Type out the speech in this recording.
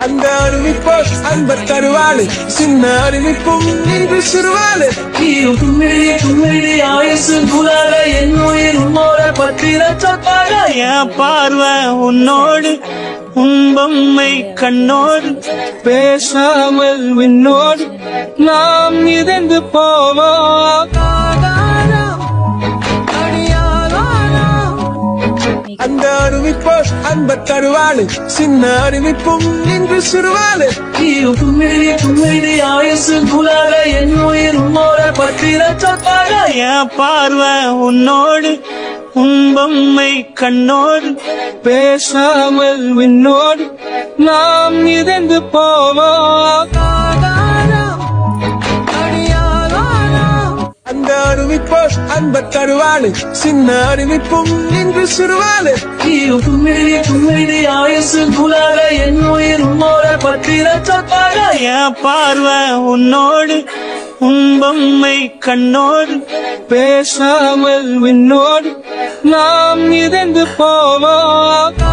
அந்த அறிவிப்போ அன்பர் தருவாளு சின்ன அறிவிப்பும் இன்று சிறுவாளு நீயும் தும்மிழி தும்மிழி ஆயுசு நூலாக என் உயிர் உன்னோட பத்திர சப்பாக என் பார்வை உன்னோடு உன் பொம்மை கண்ணோடு பேசாமல் விண்ணோடு நாம் மிதந்து போவோம் அந்த அறிவிப்போ அன்பர் தருவாளு சின்ன அறிவிப்பும் இன்று சிறுவாளு நீயும் தும்மிழி தும்மிழி ஆயுசு நூலாக என் உயிர் உன்னோட பத்திர சப்பாக என் பார்வை உன்னோடு உன் பொம்மை கண்ணோடு பேசாமல் விண்ணோடு நாம் மிதந்து போவோம் அந்த அறிவிப்போ அன்பர் தருவாளு சின்ன அறிவிப்பும் இன்று சிறுவாளு நீயும் தும்மிழி தும்மிழி ஆயுசு நூலாக என் உயிர் உன்னோட பத்திர சப்பாக என் பார்வை உன்னோடு உன் பொம்மை கண்ணோடு பேசாமல் விண்ணோடு நாம் மிதந்து போவோம்